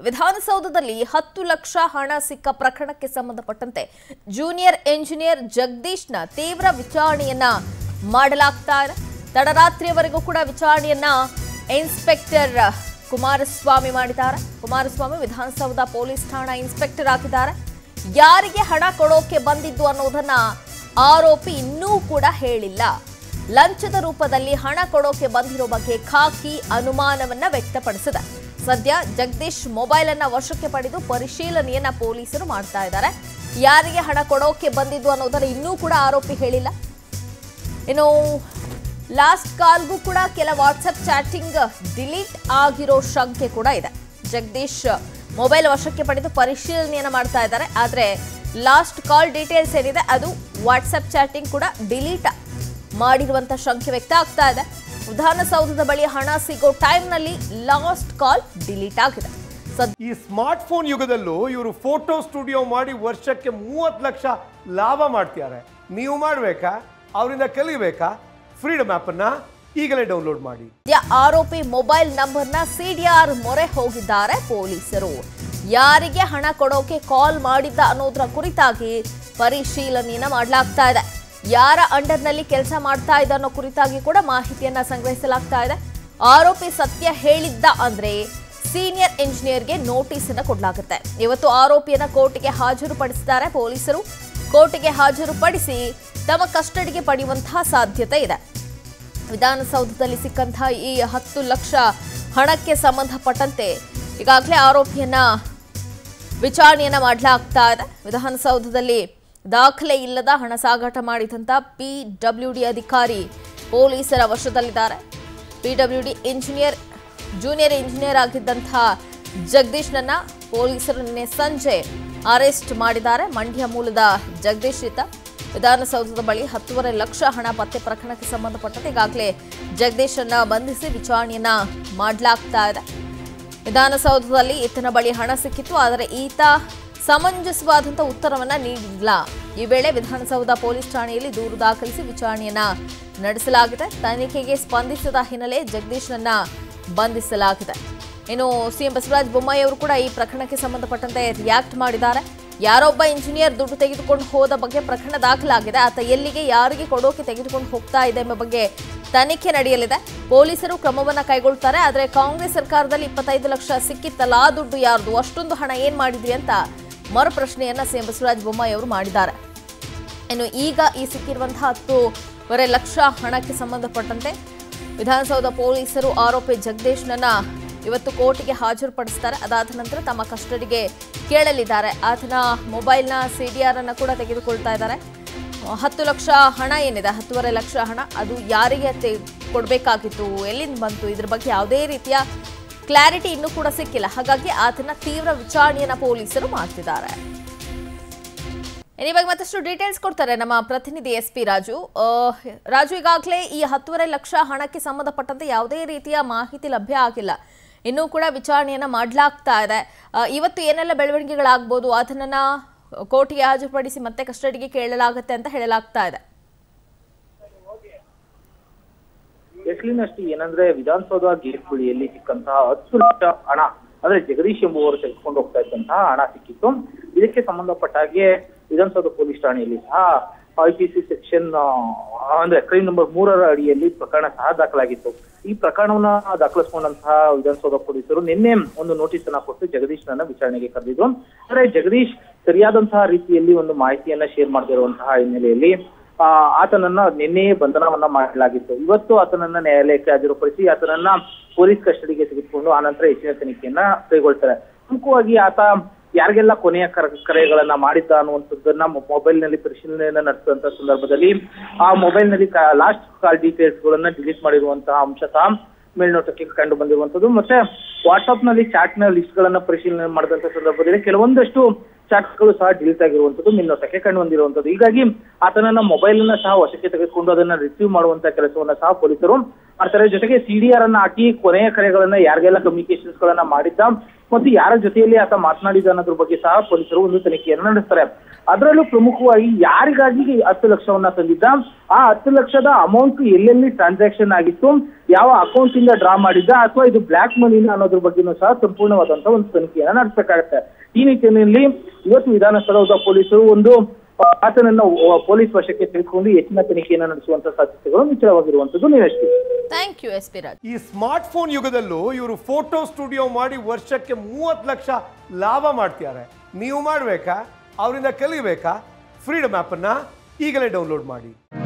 ವಿಧಾನಸೌಧದಲ್ಲಿ ಹತ್ತು ಲಕ್ಷ ಹಣ ಸಿಕ್ಕ ಪ್ರಕರಣಕ್ಕೆ ಸಂಬಂಧಪಟ್ಟಂತೆ ಜೂನಿಯರ್ ಎಂಜಿನಿಯರ್ ಜಗದೀಶ್ನ ತೀವ್ರ ವಿಚಾರಣೆಯನ್ನ ಮಾಡಲಾಗ್ತಾ ಇದೆ ತಡರಾತ್ರಿಯವರೆಗೂ ಕೂಡ ವಿಚಾರಣೆಯನ್ನ ಇನ್ಸ್ಪೆಕ್ಟರ್ ಕುಮಾರಸ್ವಾಮಿ ಮಾಡಿದ್ದಾರೆ ಕುಮಾರಸ್ವಾಮಿ ವಿಧಾನಸೌಧ ಪೊಲೀಸ್ ಠಾಣಾ ಇನ್ಸ್ಪೆಕ್ಟರ್ ಆಗಿದ್ದಾರೆ ಯಾರಿಗೆ ಹಣ ಕೊಡೋಕೆ ಬಂದಿದ್ದು ಅನ್ನೋದನ್ನ ಆರೋಪಿ ಇನ್ನೂ ಕೂಡ ಹೇಳಿಲ್ಲ ಲಂಚದ ರೂಪದಲ್ಲಿ ಹಣ ಕೊಡೋಕೆ ಬಂದಿರೋ ಬಗ್ಗೆ ಖಾಕಿ ಅನುಮಾನವನ್ನ ವ್ಯಕ್ತಪಡಿಸಿದೆ ಸದ್ಯ ಜಗದೀಶ್ ಮೊಬೈಲ್ ಅನ್ನ ವಶಕ್ಕೆ ಪಡೆದು ಪರಿಶೀಲನೆಯನ್ನ ಪೊಲೀಸರು ಮಾಡ್ತಾ ಇದ್ದಾರೆ ಯಾರಿಗೆ ಹಣ ಕೊಡೋಕೆ ಬಂದಿದ್ದು ಅನ್ನೋದನ್ನ ಇನ್ನೂ ಕೂಡ ಆರೋಪಿ ಹೇಳಿಲ್ಲ ಇನ್ನು ಲಾಸ್ಟ್ ಕಾಲ್ಗೂ ಕೂಡ ಕೆಲ ವಾಟ್ಸಪ್ ಚಾಟಿಂಗ್ ಡಿಲೀಟ್ ಆಗಿರೋ ಶಂಕೆ ಕೂಡ ಇದೆ ಜಗದೀಶ್ ಮೊಬೈಲ್ ವಶಕ್ಕೆ ಪಡೆದು ಪರಿಶೀಲನೆಯನ್ನ ಮಾಡ್ತಾ ಇದ್ದಾರೆ ಆದರೆ ಲಾಸ್ಟ್ ಕಾಲ್ ಡೀಟೇಲ್ಸ್ ಏನಿದೆ ಅದು ವಾಟ್ಸಪ್ ಚಾಟಿಂಗ್ ಕೂಡ ಡಿಲೀಟ್ ಮಾಡಿರುವಂತ ಶಂಕೆ ವ್ಯಕ್ತ ಆಗ್ತಾ ಇದೆ ವಿಧಾನಸೌಧದ ಬಳಿ ಹಣ ಸಿಗೋ ಟೈಮ್ನಲ್ಲಿ ಲಾಸ್ಟ್ ಕಾಲ್ ಡಿಲೀಟ್ ಆಗಿದೆ ಸದ್ಯ ಈ ಸ್ಮಾರ್ಟ್ ಫೋನ್ ಯುಗದಲ್ಲೂ ಇವರು ಫೋಟೋ ಸ್ಟುಡಿಯೋ ಮಾಡಿ ವರ್ಷಕ್ಕೆ ಮೂವತ್ತು ಲಕ್ಷ ಲಾಭ ಮಾಡ್ತಿದ್ದಾರೆ ನೀವು ಮಾಡಬೇಕಾ ಅವರಿಂದ ಕಲಿಬೇಕಾ ಫ್ರೀಡಮ್ ಆ್ಯಪನ್ನು ಈಗಲೇ ಡೌನ್ಲೋಡ್ ಮಾಡಿ ಸದ್ಯ ಆರೋಪಿ ಮೊಬೈಲ್ ನಂಬರ್ನ ಸಿಡಿಆರ್ ಮೊರೆ ಹೋಗಿದ್ದಾರೆ ಪೊಲೀಸರು ಯಾರಿಗೆ ಹಣ ಕೊಡೋಕೆ ಕಾಲ್ ಮಾಡಿದ್ದ ಅನ್ನೋದ್ರ ಕುರಿತಾಗಿ ಪರಿಶೀಲನೆಯನ್ನ ಮಾಡಲಾಗ್ತಾ ಇದೆ ಯಾರ ಅಂಡರ್ನಲ್ಲಿ ಕೆಲಸ ಮಾಡ್ತಾ ಇದ್ದ ಅನ್ನೋ ಕುರಿತಾಗಿ ಕೂಡ ಮಾಹಿತಿಯನ್ನ ಸಂಗ್ರಹಿಸಲಾಗ್ತಾ ಇದೆ ಆರೋಪಿ ಸತ್ಯ ಹೇಳಿದ್ದ ಅಂದ್ರೆ ಸೀನಿಯರ್ ಇಂಜಿನಿಯರ್ಗೆ ನೋಟಿಸ್ ಅನ್ನ ಕೊಡಲಾಗುತ್ತೆ ಇವತ್ತು ಆರೋಪಿಯನ್ನ ಕೋರ್ಟ್ಗೆ ಹಾಜರುಪಡಿಸಿದ್ದಾರೆ ಪೊಲೀಸರು ಕೋರ್ಟ್ಗೆ ಹಾಜರುಪಡಿಸಿ ತಮ್ಮ ಕಸ್ಟಡಿಗೆ ಪಡೆಯುವಂತಹ ಸಾಧ್ಯತೆ ಇದೆ ವಿಧಾನಸೌಧದಲ್ಲಿ ಸಿಕ್ಕಂತಹ ಈ ಹತ್ತು ಲಕ್ಷ ಹಣಕ್ಕೆ ಸಂಬಂಧಪಟ್ಟಂತೆ ಈಗಾಗಲೇ ಆರೋಪಿಯನ್ನ ವಿಚಾರಣೆಯನ್ನ ಮಾಡಲಾಗ್ತಾ ಇದೆ ವಿಧಾನಸೌಧದಲ್ಲಿ ದಾಖಲೆ ಇಲ್ಲದ ಹಣ ಸಾಗಾಟ ಮಾಡಿದಂಥ ಪಿ ಡಬ್ಲ್ಯೂ ಡಿ ಅಧಿಕಾರಿ ಪೊಲೀಸರ ವಶದಲ್ಲಿದ್ದಾರೆ P W D engineer junior engineer ಆಗಿದ್ದಂಥ ಜಗದೀಶ್ನನ್ನ ಪೊಲೀಸರು ನಿನ್ನೆ ಸಂಜೆ ಅರೆಸ್ಟ್ ಮಾಡಿದ್ದಾರೆ ಮಂಡ್ಯ ಮೂಲದ ಜಗದೀಶ್ ಈತ ವಿಧಾನಸೌಧದ ಬಳಿ ಹತ್ತೂವರೆ ಲಕ್ಷ ಹಣ ಪತ್ತೆ ಪ್ರಕರಣಕ್ಕೆ ಸಂಬಂಧಪಟ್ಟಂತೆ ಈಗಾಗಲೇ ಜಗದೀಶನ್ನ ಬಂಧಿಸಿ ವಿಚಾರಣೆಯನ್ನ ಮಾಡಲಾಗ್ತಾ ಇದೆ ವಿಧಾನಸೌಧದಲ್ಲಿ ಈತನ ಬಳಿ ಹಣ ಸಿಕ್ಕಿತ್ತು ಆದರೆ ಈತ ಸಮಂಜಸವಾದಂಥ ಉತ್ತರವನ್ನ ನೀಡಿಲ್ಲ ಈ ವೇಳೆ ವಿಧಾನಸೌಧ ಪೊಲೀಸ್ ಠಾಣೆಯಲ್ಲಿ ದೂರು ದಾಖಲಿಸಿ ವಿಚಾರಣೆಯನ್ನ ನಡೆಸಲಾಗಿದೆ ತನಿಖೆಗೆ ಸ್ಪಂದಿಸದ ಹಿನ್ನೆಲೆ ಜಗದೀಶ್ನನ್ನ ಬಂಧಿಸಲಾಗಿದೆ ಇನ್ನು ಸಿಎಂ ಬಸವರಾಜ ಬೊಮ್ಮಾಯಿ ಅವರು ಕೂಡ ಈ ಪ್ರಕರಣಕ್ಕೆ ಸಂಬಂಧಪಟ್ಟಂತೆ ರಿಯಾಕ್ಟ್ ಮಾಡಿದ್ದಾರೆ ಯಾರೊಬ್ಬ ಇಂಜಿನಿಯರ್ ದುಡ್ಡು ತೆಗೆದುಕೊಂಡು ಹೋದ ಬಗ್ಗೆ ಪ್ರಕರಣ ದಾಖಲಾಗಿದೆ ಆತ ಎಲ್ಲಿಗೆ ಯಾರಿಗೆ ಕೊಡೋಕೆ ತೆಗೆದುಕೊಂಡು ಹೋಗ್ತಾ ಇದೆ ಎಂಬ ಬಗ್ಗೆ ತನಿಖೆ ನಡೆಯಲಿದೆ ಪೊಲೀಸರು ಕ್ರಮವನ್ನ ಕೈಗೊಳ್ತಾರೆ ಆದರೆ ಕಾಂಗ್ರೆಸ್ ಸರ್ಕಾರದಲ್ಲಿ ಇಪ್ಪತ್ತೈದು ಲಕ್ಷ ಸಿಕ್ಕಿತ್ತಲ್ಲ ಆ ದುಡ್ಡು ಯಾರ್ದು ಅಷ್ಟೊಂದು ಹಣ ಏನ್ ಮಾಡಿದ್ರಿ ಅಂತ ಮರು ಪ್ರಶ್ನೆಯನ್ನ ಸಿಎಂ ಬಸವರಾಜ ಬೊಮ್ಮಾಯಿ ಅವರು ಮಾಡಿದ್ದಾರೆ ಇನ್ನು ಈಗ ಈ ಸಿಕ್ಕಿರುವಂತಹ ಹತ್ತೂವರೆ ಲಕ್ಷ ಹಣಕ್ಕೆ ಸಂಬಂಧಪಟ್ಟಂತೆ ವಿಧಾನಸೌಧ ಪೊಲೀಸರು ಆರೋಪಿ ಜಗದೀಶ್ನನ್ನ ಇವತ್ತು ಕೋರ್ಟ್ಗೆ ಹಾಜರುಪಡಿಸ್ತಾರೆ ಅದಾದ ನಂತರ ತಮ್ಮ ಕಸ್ಟಡಿಗೆ ಕೇಳಲಿದ್ದಾರೆ ಆತನ ಮೊಬೈಲ್ನ ಸಿ ಡಿ ಆರ್ ಅನ್ನು ಕೂಡ ತೆಗೆದುಕೊಳ್ತಾ ಇದ್ದಾರೆ ಹತ್ತು ಲಕ್ಷ ಹಣ ಏನಿದೆ ಹತ್ತುವರೆ ಲಕ್ಷ ಹಣ ಅದು ಯಾರಿಗೆ te- ಕೊಡಬೇಕಾಗಿತ್ತು ಎಲ್ಲಿಂದ ಬಂತು ಇದ್ರ ಬಗ್ಗೆ ಯಾವುದೇ ರೀತಿಯ ಕ್ಲಾರಿಟಿ ಇನ್ನೂ ಕೂಡ ಸಿಕ್ಕಿಲ್ಲ ಹಾಗಾಗಿ ಆತನ ತೀವ್ರ ವಿಚಾರಣೆಯನ್ನ ಪೊಲೀಸರು ಮಾಡ್ತಿದ್ದಾರೆ ಇವಾಗ ಮತ್ತಷ್ಟು ಡೀಟೇಲ್ಸ್ ಕೊಡ್ತಾರೆ ನಮ್ಮ ಪ್ರತಿನಿಧಿ ಎಸ್ ಪಿ ರಾಜು ಆ, ರಾಜು ಈಗಾಗಲೇ ಈ ಹತ್ತುವರೆ ಲಕ್ಷ ಹಣಕ್ಕೆ ಸಂಬಂಧಪಟ್ಟಂತೆ ಯಾವುದೇ ರೀತಿಯ ಮಾಹಿತಿ ಲಭ್ಯ ಆಗಿಲ್ಲ ಇನ್ನೂ ಕೂಡ ವಿಚಾರಣೆಯನ್ನ ಮಾಡಲಾಗ್ತಾ ಇದೆ ಆ, ಇವತ್ತು ಏನೆಲ್ಲ ಬೆಳವಣಿಗೆಗಳಾಗ್ಬೋದು ಅದನ್ನ ಕೋರ್ಟ್ಗೆ ಹಾಜರುಪಡಿಸಿ ಮತ್ತೆ ಕಸ್ಟಡಿಗೆ ಕೇಳಲಾಗುತ್ತೆ ಅಂತ ಹೇಳಲಾಗ್ತಾ ಇದೆ ಎಸ್ಲಿನಷ್ಟು ಏನಂದ್ರೆ ವಿಧಾನಸೌಧ ಗೇಟ್ ಬಳಿಯಲ್ಲಿ ಸಿಕ್ಕಂತಹ ಹತ್ತು ಲಕ್ಷ ಹಣ ಅಂದ್ರೆ ಜಗದೀಶ್ ಎಂಬುವರು ತೆಗೆದುಕೊಂಡು ಹೋಗ್ತಾ ಇದ್ದಂತಹ ಹಣ ಸಿಕ್ಕಿತ್ತು ಇದಕ್ಕೆ ಸಂಬಂಧಪಟ್ಟ ಹಾಗೆ ವಿಧಾನಸೌಧ ಪೊಲೀಸ್ ಠಾಣೆಯಲ್ಲಿ ಸಹ ಐ ಪಿ ಸಿ ಸೆಕ್ಷನ್ ಅಂದ್ರೆ ಕ್ರೈಮ್ ನಂಬರ್ ಮೂರರ ಅಡಿಯಲ್ಲಿ ಪ್ರಕರಣ ಸಹ ದಾಖಲಾಗಿತ್ತು ಈ ಪ್ರಕರಣವನ್ನ ದಾಖಲಿಸಿಕೊಂಡಂತಹ ವಿಧಾನಸೌಧ ಪೊಲೀಸರು ನಿನ್ನೆ ಒಂದು ನೋಟಿಸ್ ಅನ್ನ ಕೊಟ್ಟು ಜಗದೀಶ್ನನ್ನ ವಿಚಾರಣೆಗೆ ಕರೆದಿದ್ರು ಅಂದ್ರೆ ಜಗದೀಶ್ ಸರಿಯಾದಂತಹ ರೀತಿಯಲ್ಲಿ ಒಂದು ಮಾಹಿತಿಯನ್ನ ಶೇರ್ ಮಾಡದಿರುವಂತಹ ಹಿನ್ನೆಲೆಯಲ್ಲಿ ಆ, ಆತನನ್ನ ನಿನ್ನೆಯೇ ಬಂಧನವನ್ನ ಮಾಡಲಾಗಿತ್ತು ಇವತ್ತು ಆತನನ್ನ ನ್ಯಾಯಾಲಯಕ್ಕೆ ಹಾಜರುಪಡಿಸಿ ಆತನನ್ನ ಪೊಲೀಸ್ ಕಸ್ಟಡಿಗೆ ತೆಗೆದುಕೊಂಡು ಆನಂತರ ಹೆಚ್ಚಿನ ತನಿಖೆಯನ್ನ ಕೈಗೊಳ್ತಾರೆ ಪ್ರಮುಖವಾಗಿ ಆತ ಯಾರಿಗೆಲ್ಲ ಕೊನೆಯ ಕರ- ಕರೆಗಳನ್ನ ಮಾಡಿದ್ದ ಅನ್ನುವಂಥದ್ದನ್ನ ಮೊಬೈಲ್ ನಲ್ಲಿ ಪರಿಶೀಲನೆಯನ್ನ ನಡೆಸಿದಂತ ಸಂದರ್ಭದಲ್ಲಿ ಆ ಮೊಬೈಲ್ ನಲ್ಲಿ ಲಾಸ್ಟ್ ಕಾಲ್ ಡೀಟೇಲ್ಸ್ ಗಳನ್ನ ಡಿಲೀಟ್ ಮಾಡಿರುವಂತಹ ಅಂಶ ಸಹ ಮೇಲ್ನೋಟಕ್ಕೆ ಕಂಡು ಬಂದಿರುವಂತದ್ದು ಮತ್ತೆ ವಾಟ್ಸ್ಆಪ್ ನಲ್ಲಿ ಚಾಟ್ ನ ಲಿಸ್ಟ್ ಗಳನ್ನ ಪರಿಶೀಲನೆ ಮಾಡಿದಂತ ಸಂದರ್ಭದಲ್ಲಿ ಕೆಲವೊಂದಷ್ಟು ಚಾಟ್ ಗಳು ಸಹ ಡಿಲೀಟ್ ಆಗಿರುವಂತದ್ದು ಮೇಲ್ನೋಟಕ್ಕೆ ಕಂಡು ಬಂದಿರುವಂತದ್ದು ಹೀಗಾಗಿ ಆತನನ್ನ ಮೊಬೈಲ್ ಅನ್ನ ಸಹ ವಶಕ್ಕೆ ತೆಗೆದುಕೊಂಡು ಅದನ್ನ ರಿಸೀವ್ ಮಾಡುವಂತ ಕೆಲಸವನ್ನ ಸಹ ಪೊಲೀಸರು ಮಾಡ್ತಾರೆ ಜೊತೆಗೆ ಸಿಡಿಆರ್ ಅನ್ನ ಹಾಕಿ ಕೊನೆಯ ಕರೆಗಳನ್ನ ಯಾರಿಗೆಲ್ಲ ಕಮ್ಯುನಿಕೇಶನ್ಸ್ ಗಳನ್ನ ಮಾಡಿದ್ದ ಮತ್ತು ಯಾರ ಜೊತೆಯಲ್ಲಿ ಆತ ಮಾತನಾಡಿದ ಅನ್ನೋದ್ರ ಬಗ್ಗೆ ಸಹ ಪೊಲೀಸರು ಒಂದು ತನಿಖೆಯನ್ನು ನಡೆಸ್ತಾರೆ ಅದರಲ್ಲೂ ಪ್ರಮುಖವಾಗಿ ಯಾರಿಗಾಗಿ ಈ ಹತ್ತು ಲಕ್ಷವನ್ನ ತಂದಿದ್ದ ಆ ಹತ್ತು ಲಕ್ಷದ ಅಮೌಂಟ್ ಎಲ್ಲೆಲ್ಲಿ ಟ್ರಾನ್ಸಾಕ್ಷನ್ ಆಗಿತ್ತು ಯಾವ ಅಕೌಂಟ್ ಇಂದ ಡ್ರಾ ಮಾಡಿದ್ದ ಅಥವಾ ಇದು ಬ್ಲಾಕ್ ಮನಿನ ಅನ್ನೋದ್ರ ಬಗ್ಗೆನೂ ಸಹ ಸಂಪೂರ್ಣವಾದಂತಹ ಒಂದು ತನಿಖೆಯನ್ನ ನಡೆಸಬೇಕಾಗತ್ತೆ ಈ ನಿಟ್ಟಿನಲ್ಲಿ ಇವತ್ತು ವಿಧಾನಸೌಧ ಪೊಲೀಸರು ಒಂದು ಆತನನ್ನ ಪೊಲೀಸ್ ವಶಕ್ಕೆ ತೆಗೆದುಕೊಂಡು ಹೆಚ್ಚಿನ ತನಿಖೆಯನ್ನು ನಡೆಸುವಂತ ಸಾಧ್ಯತೆಗಳು ನಿಚ್ಚಳವಾಗಿರುವಂತದ್ದು ನೀವಷ್ಟೇ thank you S P Raj ಈ ಸ್ಮಾರ್ಟ್ ಫೋನ್ ಯುಗದಲ್ಲೂ ಇವರು ಫೋಟೋ ಸ್ಟುಡಿಯೋ ಮಾಡಿ ವರ್ಷಕ್ಕೆ ಮೂವತ್ತು ಲಕ್ಷ ಲಾಭ ಮಾಡ್ತಿದ್ದಾರೆ ನೀವು ಮಾಡಬೇಕಾ ಅವರಿಂದ ಕಲಿಬೇಕಾ ಫ್ರೀಡಮ್ ಆ್ಯಪನ್ನು ಈಗಲೇ ಡೌನ್ಲೋಡ್ ಮಾಡಿ